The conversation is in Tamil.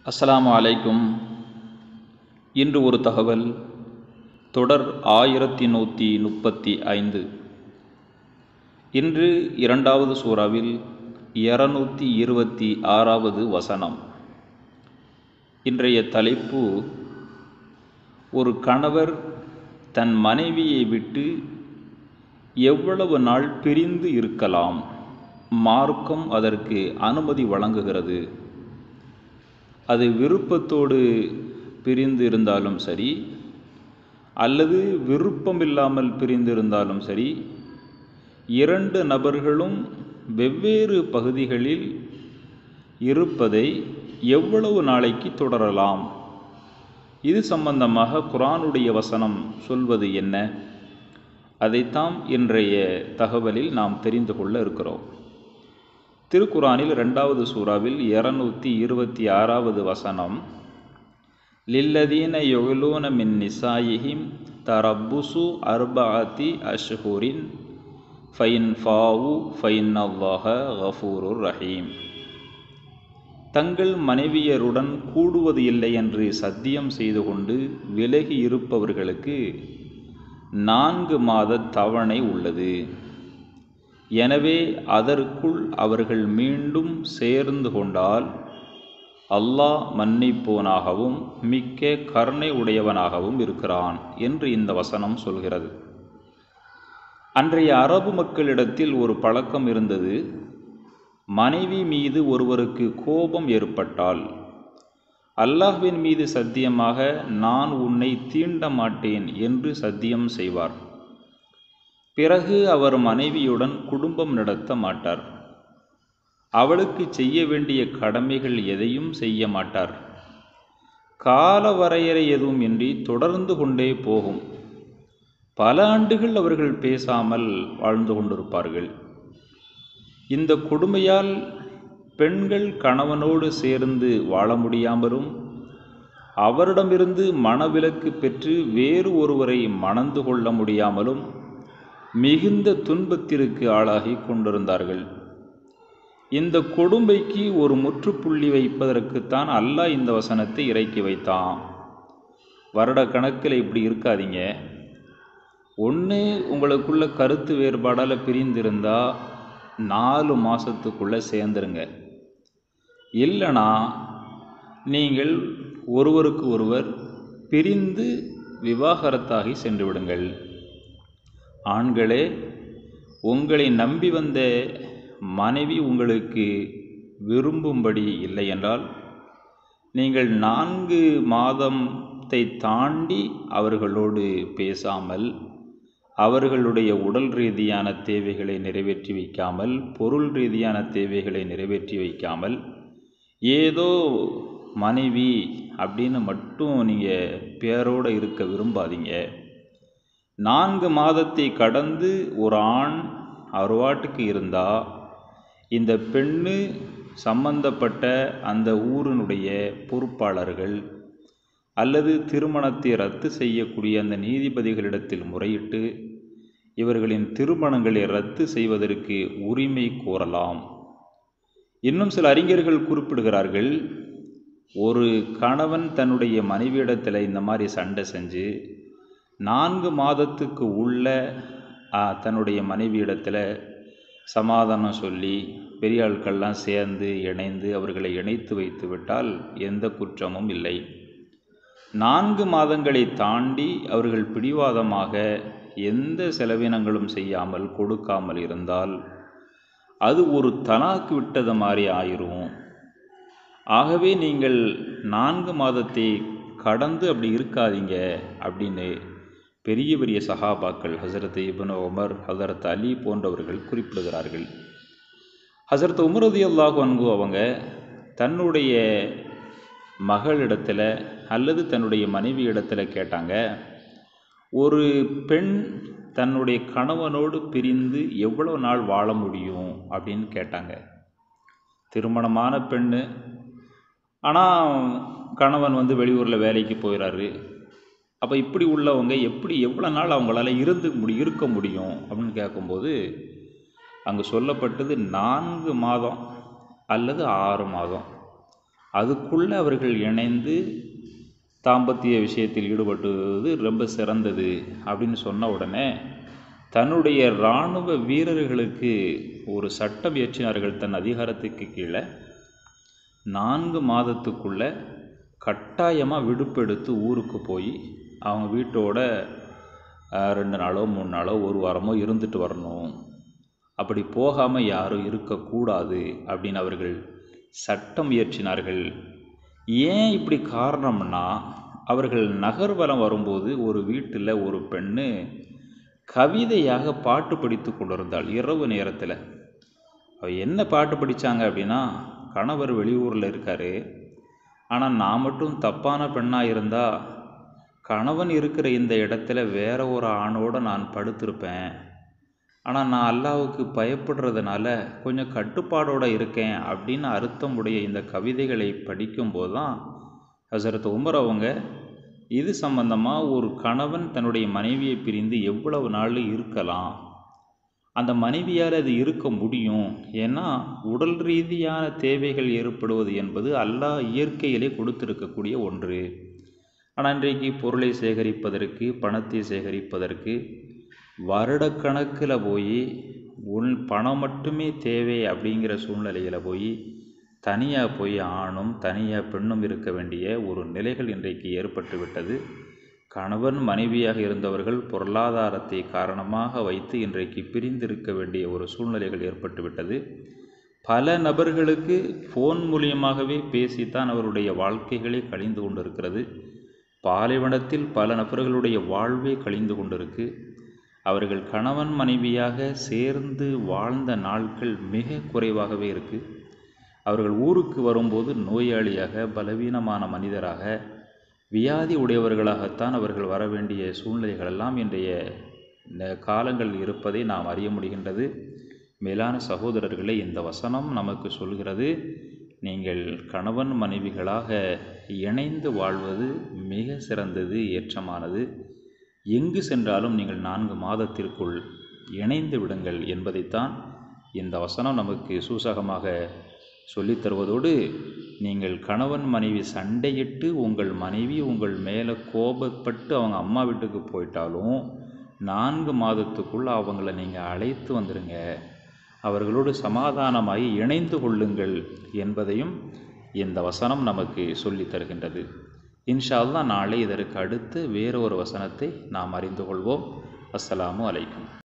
அஸ்ஸலாமு அலைக்கும் இன்று ஒரு தகவல் தொடர் ஆயிரத்தி நூற்றி முப்பத்தி ஐந்து இன்று இரண்டாவது சூறாவில் இருநூற்றி இருபத்தி ஆறாவது வசனம் இன்றைய தலைப்பு ஒரு கணவர் தன் மனைவியை விட்டு எவ்வளவு நாள் பிரிந்து இருக்கலாம் மார்க்கம் அதற்கு அனுமதி வழங்குகிறது அது விருப்பத்தோடு பிரிந்து இருந்தாலும் சரி அல்லது விருப்பமில்லாமல் பிரிந்து இருந்தாலும் சரி இரண்டு நபர்களும் வெவ்வேறு பகுதிகளில் இருப்பதை எவ்வளவு நாளைக்கு தொடரலாம் இது சம்பந்தமாக குரானுடைய வசனம் சொல்வது என்ன அதைத்தாம் இன்றைய தகவலில் நாம் தெரிந்து கொள்ள இருக்கிறோம் திருக்குரானில் ரெண்டாவது சூறாவில் இருநூற்றி இருபத்தி ஆறாவது வசனம் லில்லதீன யொகுலூன மின் நிசாயிஹிம் தரப்புசு அர்பாத்தி அஷ்ஹூரின் ஃபைன் ஃபாவு ஃபைன் அல்லாஹ கஃபூருர் ரஹீம் தங்கள் மனைவியருடன் கூடுவது இல்லை என்று சத்தியம் செய்து கொண்டு விலகி இருப்பவர்களுக்கு நான்கு மாத தவணை உள்ளது எனவே அதற்குள் அவர்கள் மீண்டும் சேர்ந்து கொண்டால் அல்லாஹ் மன்னிப்போனாகவும் மிக்க கருணை உடையவனாகவும் இருக்கிறான் என்று இந்த வசனம் சொல்கிறது அன்றைய அரபு மக்களிடத்தில் ஒரு பழக்கம் இருந்தது மனைவி மீது ஒருவருக்கு கோபம் ஏற்பட்டால் அல்லாஹ்வின் மீது சத்தியமாக நான் உன்னை தீண்ட மாட்டேன் என்று சத்தியம் செய்வார் பிறகு அவர் மனைவியுடன் குடும்பம் நடத்த மாட்டார் அவளுக்கு செய்ய வேண்டிய கடமைகள் எதையும் செய்ய மாட்டார் கால வரையறை எதுவும் இன்றி தொடர்ந்து கொண்டே போகும் பல ஆண்டுகள் அவர்கள் பேசாமல் வாழ்ந்து கொண்டிருப்பார்கள் இந்த கொடுமையால் பெண்கள் கணவனோடு சேர்ந்து வாழ முடியாமலும் அவரிடமிருந்து மனவிலக்கு பெற்று வேறு ஒருவரை மணந்து கொள்ள முடியாமலும் மிகுந்த துன்பத்திற்கு ஆளாகி கொண்டிருந்தார்கள் இந்த கொடுமைக்கு ஒரு முற்றுப்புள்ளி வைப்பதற்குத்தான் அல்லாஹ் இந்த வசனத்தை இறக்கி வைத்தான் வருட கணக்கில் இப்படி இருக்காதீங்க ஒன்று உங்களுக்குள்ள கருத்து வேறுபாடால் பிரிந்திருந்தா நாலு மாதத்துக்குள்ளே சேர்ந்துருங்க இல்லைனா நீங்கள் ஒருவருக்கு ஒருவர் பிரிந்து விவாகரத்தாகி சென்று விடுங்கள் ஆண்களே உங்களை நம்பி வந்த மனைவி உங்களுக்கு விரும்பும்படி இல்லை என்றால் நீங்கள் நான்கு மாதத்தை தாண்டி அவர்களோடு பேசாமல் அவர்களுடைய உடல் ரீதியான தேவைகளை நிறைவேற்றி வைக்காமல் பொருள் ரீதியான தேவைகளை நிறைவேற்றி வைக்காமல் ஏதோ மனைவி அப்படின்னு மட்டும் நீங்கள் பேரோடு இருக்க விரும்பாதீங்க நான்கு மாதத்தை கடந்து ஒரு ஆண் அவர்வாட்டுக்கு இருந்தால் இந்த பெண்ணு சம்பந்தப்பட்ட அந்த ஊரினுடைய பொறுப்பாளர்கள் அல்லது திருமணத்தை ரத்து செய்யக்கூடிய அந்த நீதிபதிகளிடத்தில் முறையிட்டு இவர்களின் திருமணங்களை ரத்து செய்வதற்கு உரிமை கோரலாம் இன்னும் சில அறிஞர்கள் குறிப்பிடுகிறார்கள் ஒரு கணவன் தன்னுடைய மனைவியிடத்தில் இந்த மாதிரி சண்டை செஞ்சு நான்கு மாதத்துக்கு உள்ள தன்னுடைய மனைவியிடத்தில் சமாதானம் சொல்லி பெரிய ஆட்கள்லாம் சேர்ந்து இணைந்து அவர்களை இணைத்து வைத்து விட்டால் எந்த குற்றமும் இல்லை நான்கு மாதங்களை தாண்டி அவர்கள் பிடிவாதமாக எந்த செலவினங்களும் செய்யாமல் கொடுக்காமல் இருந்தால் அது ஒரு தலாக்கு விட்டது மாதிரி ஆயிரும் ஆகவே நீங்கள் நான்கு மாதத்தை கடந்து அப்படி இருக்காதீங்க அப்படின்னு பெரிய பெரிய சஹாபாக்கள் ஹசரத் இபன் உமர் ஹசரத் அலி போன்றவர்கள் குறிப்பிடுகிறார்கள் ஹசரத் உமரதி அல்லாஹு அன்கு அவங்க தன்னுடைய மகளிடத்தில் அல்லது தன்னுடைய மனைவி இடத்துல கேட்டாங்க ஒரு பெண் தன்னுடைய கணவனோடு பிரிந்து எவ்வளோ நாள் வாழ முடியும் அப்படின்னு கேட்டாங்க திருமணமான பெண்ணு ஆனால் கணவன் வந்து வெளியூரில் வேலைக்கு போயிடாரு அப்போ இப்படி உள்ளவங்க எப்படி எவ்வளோ நாள் அவங்களால இருந்து முடி இருக்க முடியும் அப்படின்னு கேட்கும்போது அங்கு சொல்லப்பட்டது நான்கு மாதம் அல்லது ஆறு மாதம் அதுக்குள்ளே அவர்கள் இணைந்து தாம்பத்திய விஷயத்தில் ஈடுபட்டுவது ரொம்ப சிறந்தது அப்படின்னு சொன்ன உடனே தன்னுடைய இராணுவ வீரர்களுக்கு ஒரு சட்டம் இயற்றினார்கள் தன் அதிகாரத்துக்கு கீழே நான்கு மாதத்துக்குள்ள கட்டாயமாக விடுப்பெடுத்து ஊருக்கு போய் அவங்க வீட்டோட அஹ், ரெண்டு நாளோ மூணு நாளோ ஒரு வாரமோ இருந்துட்டு வரணும் அப்படி போகாமல் யாரும் இருக்கக்கூடாது அப்படின்னு அவர்கள் சட்டம் இயற்றினார்கள் ஏன் இப்படி காரணம்னா அவர்கள் நகர்வலம் வரும்போது ஒரு வீட்டில் ஒரு பெண்ணு கவிதையாக பாட்டு படித்து கொண்டிருந்தாள் இரவு நேரத்தில் அவ என்ன பாட்டு படித்தாங்க அப்படின்னா கணவர் வெளியூரில் இருக்காரு ஆனால் நான் மட்டும் தப்பான பெண்ணாக இருந்தால் கணவன் இருக்கிற இந்த இடத்துல வேற ஒரு ஆணோட நான் படுத்திருப்பேன் ஆனால் நான் அல்லாவுக்கு பயப்படுறதுனால கொஞ்சம் கட்டுப்பாடோடு இருக்கேன் அப்படின்னு அர்த்தமுடைய இந்த கவிதைகளை படிக்கும்போது தான் ஹசரத் உமர் அவங்க இது சம்பந்தமாக ஒரு கணவன் தன்னுடைய மனைவியை பிரிந்து எவ்வளவு நாள் இருக்கலாம் அந்த மனைவியால் அது இருக்க முடியும் ஏன்னா உடல் ரீதியான தேவைகள் ஏற்படுவது என்பது அல்லாஹ் இயற்கையிலே கொடுத்திருக்கக்கூடிய ஒன்று ஆனால் இன்றைக்கு பொருளை சேகரிப்பதற்கு பணத்தை சேகரிப்பதற்கு வருடக்கணக்கில் போய் உன் பணம் மட்டுமே தேவை அப்படிங்கிற சூழ்நிலையில் போய் தனியாக போய் ஆணும் தனியாக பெண்ணும் இருக்க வேண்டிய ஒரு நிலைகள் இன்றைக்கு ஏற்பட்டு விட்டது கணவன் மனைவியாக இருந்தவர்கள் பொருளாதாரத்தை காரணமாக வைத்து இன்றைக்கு பிரிந்திருக்க வேண்டிய ஒரு சூழ்நிலைகள் ஏற்பட்டு விட்டது பல நபர்களுக்கு ஃபோன் மூலியமாகவே பேசித்தான் அவருடைய வாழ்க்கைகளே கழிந்து கொண்டிருக்கிறது பாலைவனத்தில் பல நபர்களுடைய வாழ்வே கழிந்து கொண்டிருக்கு அவர்கள் கணவன் மனைவியாக சேர்ந்து வாழ்ந்த நாட்கள் மிக குறைவாகவே இருக்குது அவர்கள் ஊருக்கு வரும்போது நோயாளியாக பலவீனமான மனிதராக வியாதி உடையவர்களாகத்தான் அவர்கள் வர வேண்டிய சூழ்நிலைகள் எல்லாம் இன்றைய இந்த காலங்கள் இருப்பதை நாம் அறிய முடிகின்றது மேலான சகோதரர்களே இந்த வசனம் நமக்கு சொல்கிறது நீங்கள் கணவன் மனைவிகளாக இணைந்து வாழ்வது மிக சிறந்தது ஏற்றமானது எங்கு சென்றாலும் நீங்கள் நான்கு மாதத்திற்குள் இணைந்து விடுங்கள் என்பதைத்தான் இந்த வசனம் நமக்கு சூசகமாக சொல்லித் தருவதோடு நீங்கள் கணவன் மனைவி சண்டையிட்டு உங்கள் மனைவி உங்கள் மேலே கோபப்பட்டு அவங்க அம்மா வீட்டுக்கு போயிட்டாலும் நான்கு மாதத்துக்குள் அவங்கள நீங்கள் அழைத்து வந்துடுங்க அவர்களோடு சமாதானமாகி இணைந்து கொள்ளுங்கள் என்பதையும் இந்த வசனம் நமக்கு சொல்லித் தருகின்றது இன்ஷா அல்லாஹ் நாளை இதற்கு அடுத்து வேறொரு வசனத்தை நாம் அறிந்து கொள்வோம் அஸ்ஸலாமு அலைக்கும்